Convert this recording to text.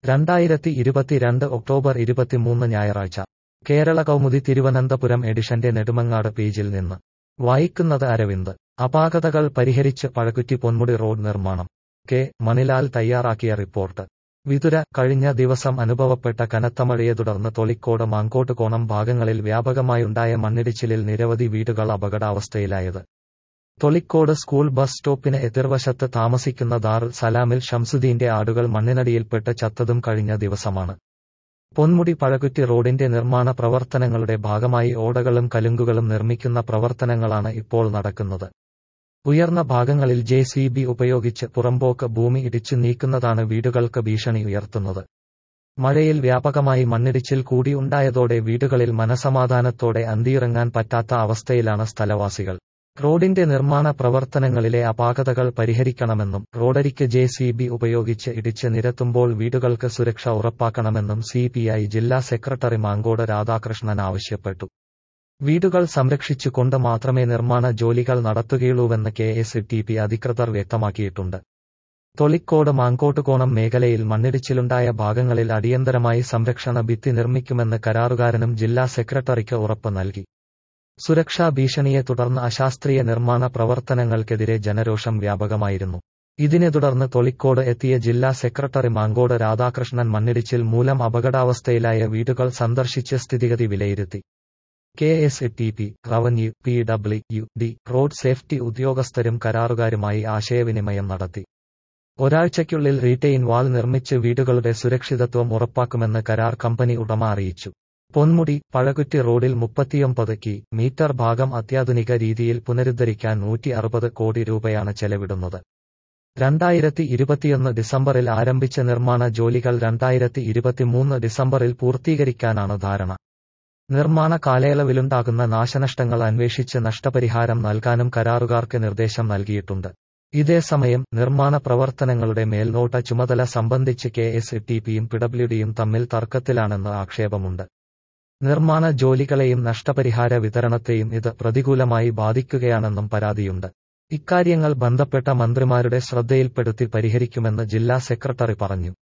രണ്ടായിരത്തി ഇരുപത്തിരണ്ട് ഒക്ടോബർ ഇരുപത്തിമൂന്ന് ഞായറാഴ്ച കേരള കൗമുദി തിരുവനന്തപുരം എഡിഷന്റെ നെടുമങ്ങാട് പേജിൽ നിന്ന് വായിക്കുന്നത് അരവിന്ദ് അപാകതകൾ പരിഹരിച്ച് പഴകുറ്റി പൊന്മുടി റോഡ് നിർമ്മാണം കെ മണിലാൽ തയ്യാറാക്കിയ റിപ്പോർട്ട് വിതുര കഴിഞ്ഞ ദിവസം അനുഭവപ്പെട്ട കനത്ത മഴയെ തുടർന്ന് തൊളിക്കോട് മാങ്കോട്ട് കോണം ഭാഗങ്ങളിൽ വ്യാപകമായുണ്ടായ മണ്ണിടിച്ചിലിൽ നിരവധി വീടുകൾ അപകടാവസ്ഥയിലായത് തൊളിക്കോട് സ്കൂൾ ബസ് സ്റ്റോപ്പിന് എതിർവശത്ത് താമസിക്കുന്ന ദാറുൽ സലാമിൽ ഷംസുദ്ദീന്റെ ആടുകൾ മണ്ണിനടിയിൽപ്പെട്ട് ചത്തതും കഴിഞ്ഞ ദിവസമാണ് പൊന്മുടി പഴകുറ്റി റോഡിന്റെ നിർമ്മാണ പ്രവർത്തനങ്ങളുടെ ഭാഗമായി ഓടകളും കലുങ്കുകളും നിർമ്മിക്കുന്ന പ്രവർത്തനങ്ങളാണ് ഇപ്പോൾ നടക്കുന്നത് ഉയർന്ന ഭാഗങ്ങളിൽ ജെ സി ബി ഉപയോഗിച്ച് പുറമ്പോക്ക് ഭൂമി ഇടിച്ചു നീക്കുന്നതാണ് വീടുകൾക്ക് ഭീഷണി ഉയർത്തുന്നത് മഴയിൽ വ്യാപകമായി മണ്ണിടിച്ചിൽ കൂടി ഉണ്ടായതോടെ വീടുകളിൽ മനസമാധാനത്തോടെ അന്തിയിറങ്ങാൻ പറ്റാത്ത അവസ്ഥയിലാണ് സ്ഥലവാസികൾ റോഡിന്റെ നിർമ്മാണ പ്രവർത്തനങ്ങളിലെ അപാകതകൾ പരിഹരിക്കണമെന്നും റോഡരിക്ക് ജെ സി ബി ഉപയോഗിച്ച് ഇടിച്ച് നിരത്തുമ്പോൾ വീടുകൾക്ക് സുരക്ഷ ഉറപ്പാക്കണമെന്നും സി പി ഐ ജില്ലാ സെക്രട്ടറി മാങ്കോട് രാധാകൃഷ്ണൻ ആവശ്യപ്പെട്ടു വീടുകൾ സംരക്ഷിച്ചുകൊണ്ട് മാത്രമേ നിർമ്മാണ ജോലികൾ നടത്തുകയുള്ളൂവെന്ന് കെ എസ് ടി പി അധികൃതർ വ്യക്തമാക്കിയിട്ടുണ്ട് തൊളിക്കോട് മാങ്കോട്ടുകോണം മേഖലയിൽ മണ്ണിടിച്ചിലുണ്ടായ ഭാഗങ്ങളിൽ അടിയന്തരമായി സംരക്ഷണ ഭിത്തി നിർമ്മിക്കുമെന്ന് കരാറുകാരനും ജില്ലാ സെക്രട്ടറിക്ക് ഉറപ്പ് നൽകി സുരക്ഷാ ഭീഷണിയെ തുടർന്ന് അശാസ്ത്രീയ നിർമ്മാണ പ്രവർത്തനങ്ങൾക്കെതിരെ ജനരോഷം വ്യാപകമായിരുന്നു ഇതിനെ തുടർന്ന് തൊളിക്കോട് എത്തിയ ജില്ലാ സെക്രട്ടറി മാങ്കോട് രാധാകൃഷ്ണൻ മണ്ണിടിച്ചിൽ മൂലം അപകടാവസ്ഥയിലായ വീടുകൾ സന്ദർശിച്ച് സ്ഥിതിഗതി വിലയിരുത്തി K S T P revenue P W U D road safety ഉദ്യോഗസ്ഥരും കരാറുകാരുമായി ആശയവിനിമയം നടത്തി ഒരാഴ്ചയ്ക്കുള്ളിൽ റീറ്റെയിൻ വാൾ നിർമ്മിച്ച് വീടുകളുടെ സുരക്ഷിതത്വം ഉറപ്പാക്കുമെന്ന് കരാർ കമ്പനി ഉടമ അറിയിച്ചു പൊന്മുടി പഴകുറ്റി റോഡിൽ മുപ്പത്തിയൊമ്പത് കി മീറ്റർ ഭാഗം അത്യാധുനിക രീതിയിൽ പുനരുദ്ധരിക്കാൻ നൂറ്റി അറുപത് കോടി രൂപയാണ് ചെലവിടുന്നത് രണ്ടായിരത്തി ഇരുപത്തിയൊന്ന് ഡിസംബറിൽ ആരംഭിച്ച നിർമ്മാണ ജോലികൾ രണ്ടായിരത്തി ഇരുപത്തിമൂന്ന് ഡിസംബറിൽ പൂർത്തീകരിക്കാനാണ് ധാരണ നിർമ്മാണ കാലയളവിലുണ്ടാകുന്ന നാശനഷ്ടങ്ങൾ അന്വേഷിച്ച് നഷ്ടപരിഹാരം നൽകാനും കരാറുകാർക്ക് നിർദ്ദേശം നൽകിയിട്ടുണ്ട് ഇതേസമയം നിർമ്മാണ പ്രവർത്തനങ്ങളുടെ മേൽനോട്ട ചുമതല സംബന്ധിച്ച് കെ എസ് ടി പിയും പിഡബ്ല്യുഡിയും തമ്മിൽ തർക്കത്തിലാണെന്ന് ആക്ഷേപമുണ്ട് നിർമ്മാണ ജോലികളെയും നഷ്ടപരിഹാര വിതരണത്തെയും ഇത് പ്രതികൂലമായി ബാധിക്കുകയാണെന്നും പരാതിയുണ്ട് ഇക്കാര്യങ്ങൾ ബന്ധപ്പെട്ട മന്ത്രിമാരുടെ ശ്രദ്ധയിൽപ്പെടുത്തി പരിഹരിക്കുമെന്ന് ജില്ലാ സെക്രട്ടറി പറഞ്ഞു